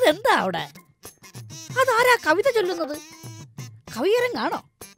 അതെന്താ അവിടെ അതാരാ കവിത ചൊല്ലുന്നത് കവിയരങ്ങാണോ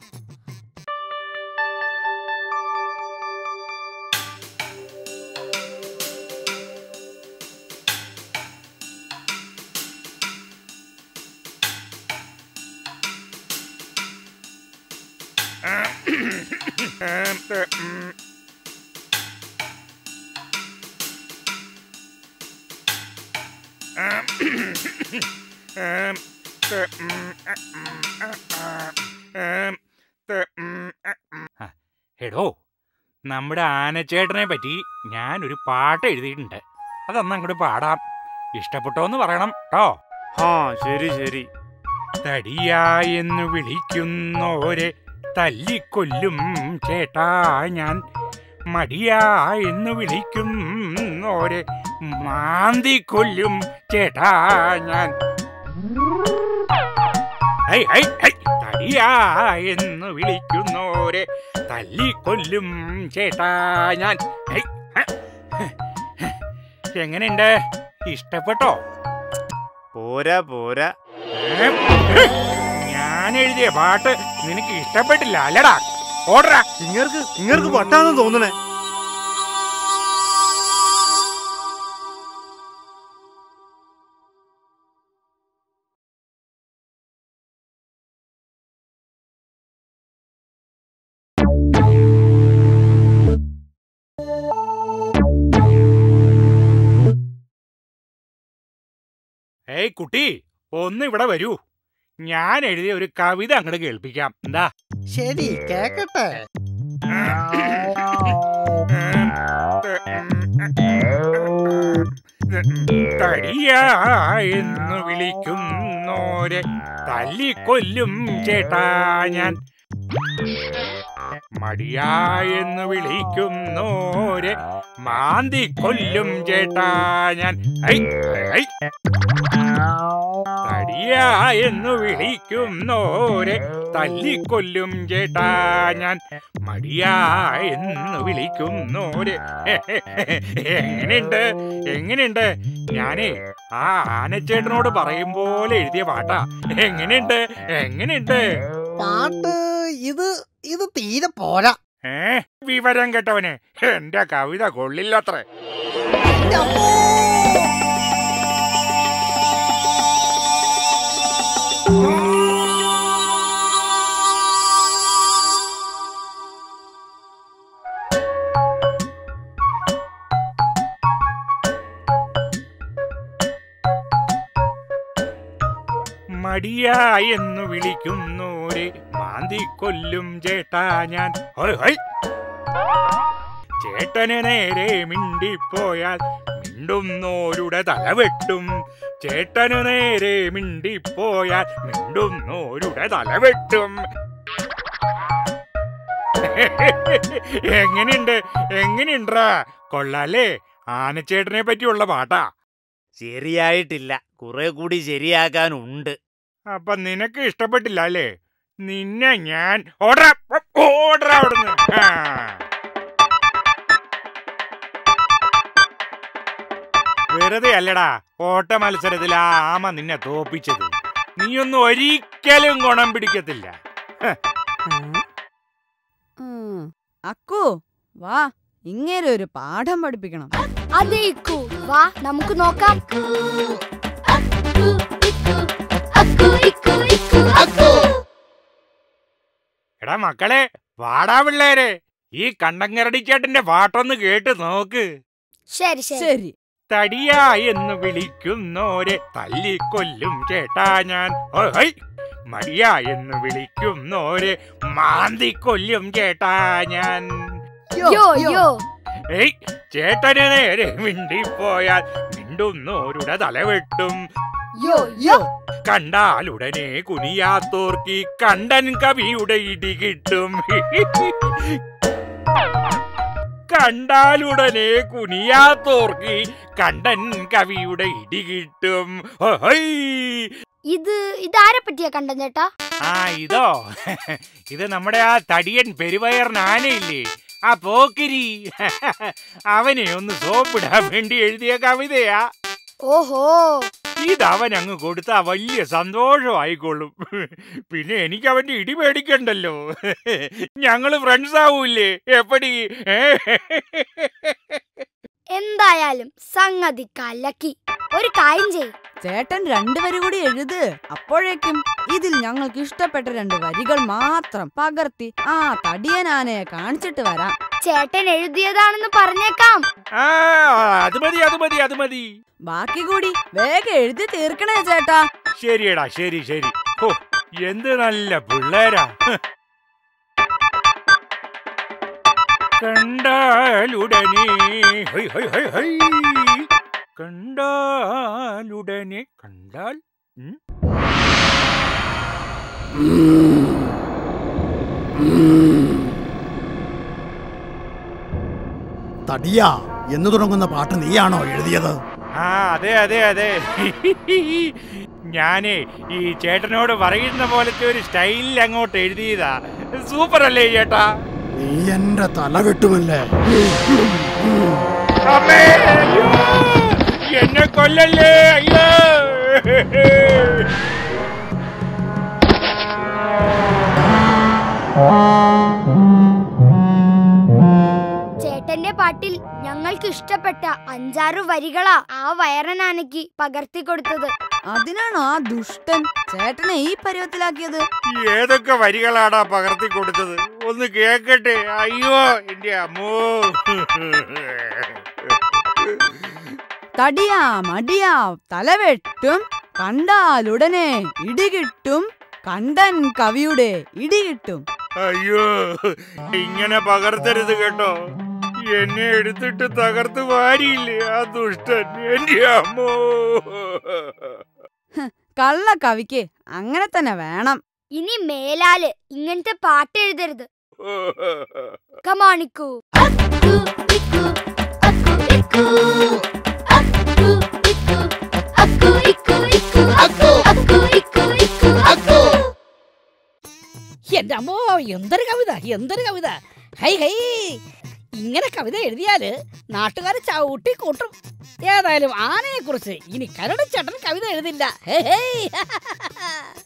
എടോ നമ്മുടെ ആനച്ചേട്ടനെ പറ്റി ഞാനൊരു പാട്ട് എഴുതിയിട്ടുണ്ട് അതൊന്ന് അങ്ങോട്ട് പാടാം ഇഷ്ടപ്പെട്ടോന്ന് പറയണം കേട്ടോ ആ ശരി ശരി തടിയാ എന്ന് വിളിക്കുന്നോരെ തല്ലിക്കൊല്ലും ചേട്ടാ ഞാൻ മടിയാ എന്ന് വിളിക്കുന്നോരെ മാന്തിക്കൊല്ലും ചേട്ടാ ഞാൻ ഹൈ ഹൈ ഹൈ തടിയാ എന്ന് വിളിക്കുന്നോരെ തല്ലിക്കൊല്ലും ചേട്ടാ ഞാൻ ഹൈ, ഹ, ഹ, ഹ. എങ്ങനെയുണ്ട് ഇഷ്ടപ്പെട്ടോ പോരാ പോരാ ഏ? ഞാൻ എഴുതിയ പാട്ട് നിനക്ക് ഇഷ്ടപ്പെട്ടില്ല അല്ലടാ ഓടറാ ഇങ്ങർക്ക് ഇങ്ങർക്ക് പട്ടാന്ന് തോന്നണേ ഏയ് കുട്ടി ഒന്ന് ഇവിടെ വരൂ ഞാൻ എഴുതിയ ഒരു കവിത അങ്ങോട്ട് കേൾപ്പിക്കാം എന്താ ശരി കേക്കട്ടെ തടിയാ എന്ന് വിളിക്കുന്നോരെ തല്ലിക്കൊല്ലും ചേട്ടാ ഞാൻ മടിയാ എന്ന് വിളിക്കുന്നോരെ മാന്തി കൊല്ലും ചേട്ടാ ഞാൻ ഐ, ഐ. തടിയാ എന്ന് വിളിക്കുന്നോരെ തല്ലിക്കൊല്ലും ചേട്ടാ ഞാൻ മടിയാ എന്ന് വിളിക്കുന്നോരെ എങ്ങനെയുണ്ട് എങ്ങനെയുണ്ട് ഞാനേ ആ ആനച്ചേട്ടനോട് പറയും പോലെ എഴുതിയ പാട്ടാ എങ്ങനെയുണ്ട് എങ്ങനെയുണ്ട് പാട്ട് ഇത് ഇത് തീരെ പോരാ ഏ വിവരം കേട്ടവനെ എന്റെ കവിത കൊള്ളില്ലത്രേ അമ്മോ! മടിയാ എന്ന് വിളിക്കുന്നോരെ മാന്തി കൊല്ലും ചേട്ടാ ഞാൻ ഹോയ് ഹോയ് ചേട്ടന് നേരെ മിണ്ടിപ്പോയാൽ മിണ്ടുന്നോരുടെ തലവെട്ടും ചേട്ടന് നേരെ മിണ്ടിപ്പോയാൽ മിണ്ടുന്നോരുടെ തലവെട്ടും എങ്ങനെയുണ്ട് എങ്ങനെയുണ്ടാ കൊള്ളാലേ ആനച്ചേട്ടനെ പറ്റിയുള്ള പാട്ടാ ശരിയായിട്ടില്ല കുറെ കൂടി ശരിയാക്കാനുണ്ട് അപ്പൊ നിനക്ക് ഇഷ്ടപ്പെട്ടില്ല അല്ലേ നിന്നെ ഞാൻ ഓടാ ഓടാ അവിടുന്ന് ആ. വെറുതെ അല്ലടാ ഓട്ട മത്സരത്തിൽ ആ ആമ നിന്നെ തോപ്പിച്ചത് നീയൊന്നും ഒരിക്കലും ഗുണം പിടിക്കത്തില്ല ഉം. അക്കു വാ ഇങ്ങനെ ഒരു പാഠം പഠിപ്പിക്കണം അതെ ഇക്കു വാ നമുക്ക് നോക്കാം എടാ മക്കളെ വാടാ പിള്ളേരെ ഈ കണ്ടങ്കരടിച്ചേട്ടന്റെ പാട്ടൊന്ന് കേട്ട് നോക്ക് ശരി ശരി ശരി തടിയാ എന്ന് വിളിക്കുന്നോരെ തല്ലിക്കൊല്ലും ചേട്ടാ ഞാൻ ഹോയ് ഹോയ്. മടിയാ എന്ന് വിളിക്കുന്നോരെ മാന്തിക്കൊല്ലും ചേട്ടാ ഞാൻ യോ യോ ഏയ് ചേട്ടന് നേരെ മിണ്ടിപ്പോയാൽ മിണ്ടുന്നോരുടെ തലവെട്ടും യോ യോ കണ്ടാലുടനെ കുനിയാത്തോർക്കി കണ്ടൻ കവിയുടെ ഇടി കിട്ടും കണ്ടാലുടനെ കുനിയാത്തോർക്കി കണ്ടൻ കവിയുടെ ഇടി കിട്ടും ഹൊയ്. ഇത് ഇതാരെ പറ്റിയാ കണ്ടൻ ചേട്ടാ ആ ഇതോ ഇത് നമ്മുടെ ആ തടിയൻ പെരുവയർ നാനയില്ലേ ആ പോക്കിരി അവനെ ഒന്ന് സോപ്പിടാൻ വേണ്ടി എഴുതിയ കവിതയാ ഓഹോ ഇത് അവൻ അങ്ങ് കൊടുത്താ വലിയ സന്തോഷമായിക്കൊള്ളും പിന്നെ എനിക്ക് അവന്റെ ഇടി പേടിക്കണ്ടല്ലോ ഞങ്ങള് ഫ്രണ്ട്സ് ആവൂലേ എപ്പടി ഏ? എന്തായാലും സംഗതി കലക്കി ഒരു കാര്യം ചെയ് ചേട്ടൻ രണ്ടുപേരും കൂടി എഴുത് അപ്പോഴേക്കും ഇതിൽ ഞങ്ങൾക്ക് ഇഷ്ടപ്പെട്ട രണ്ട് വരികൾ മാത്രം പകർത്തി ആ തടിയനാനയെ കാണിച്ചിട്ട് വരാം ചേട്ടൻ എഴുതിയതാണെന്ന് പറഞ്ഞേക്കാം ആ അത് മതി അത് മതി അത് മതി ബാക്കി കൂടി വേഗം എഴുതി തീർക്കണേ ചേട്ടാ ശരിയടാ ശരി ശരി ഓ എന്ത് നല്ല പിള്ളേരാ ഹ്. കണ്ടാലുടനെ ഹൈ ഹൈ ഹൈ ഹൈ കണ്ടാലുടനെ കണ്ടാൽ ഉം? തടിയാ എന്ന് തുടങ്ങുന്ന പാട്ട് നീയാണോ എഴുതിയത് ആ അതെ അതെ അതെ ഞാനേ ഈ ചേട്ടനോട് പറയുന്ന പോലത്തെ ഒരു സ്റ്റൈലിൽ അങ്ങോട്ട് എഴുതിയതാ സൂപ്പർ അല്ലേ ചേട്ടാ നീ എന്റെ തല വെട്ടുമല്ലേ അമ്മേ അയ്യോ എന്നെ കൊല്ലല്ലേ അയ്യോ ചേട്ടന്റെ പാട്ടിൽ ഞങ്ങൾക്ക് ഇഷ്ടപ്പെട്ട അഞ്ചാറ് വരികളാ ആ വയറനാനയ്ക്ക് പകർത്തി കൊടുത്തത് അതിനാണോ ആ ദുഷ്ടൻ ചേട്ടനെ ഈ പരുവത്തിലാക്കിയത് ഏതൊക്കെ വരികളാടാ പകർത്തി കൊടുത്തത് ഒന്ന് കേക്കട്ടെ അയ്യോ എന്റെ അമ്മോ തടിയാ മടിയാ തലവെട്ടും കണ്ടാലുടനെ ഇടികിട്ടും കണ്ടൻ കവിയുടെ ഇടികിട്ടും അയ്യോ ഇങ്ങനെ പകർത്തരുത് കേട്ടോ എന്നെ എടുത്തിട്ട് തകർത്ത് വാരിയില്ലേ ആ ദുഷ്ടൻ എന്റെ അമ്മോ കള്ള കവിക്ക് അങ്ങനെ തന്നെ വേണം ഇനി മേലാല് ഇങ്ങനത്തെ പാട്ട് എഴുതരുത് കമാണിക്കൂ എന്റെ അമ്മോ എന്തൊരു കവിത എന്തൊരു കവിത ഹൈ ഹൈ ഇങ്ങനെ കവിത എഴുതിയാല് നാട്ടുകാരെ ചവിട്ടി കൂട്ടും ഏതായാലും ആനയെ കുറിച്ച് ഇനി കരട് ചേട്ടൻ കവിത എഴുതില്ല ഹേ ഹേയ്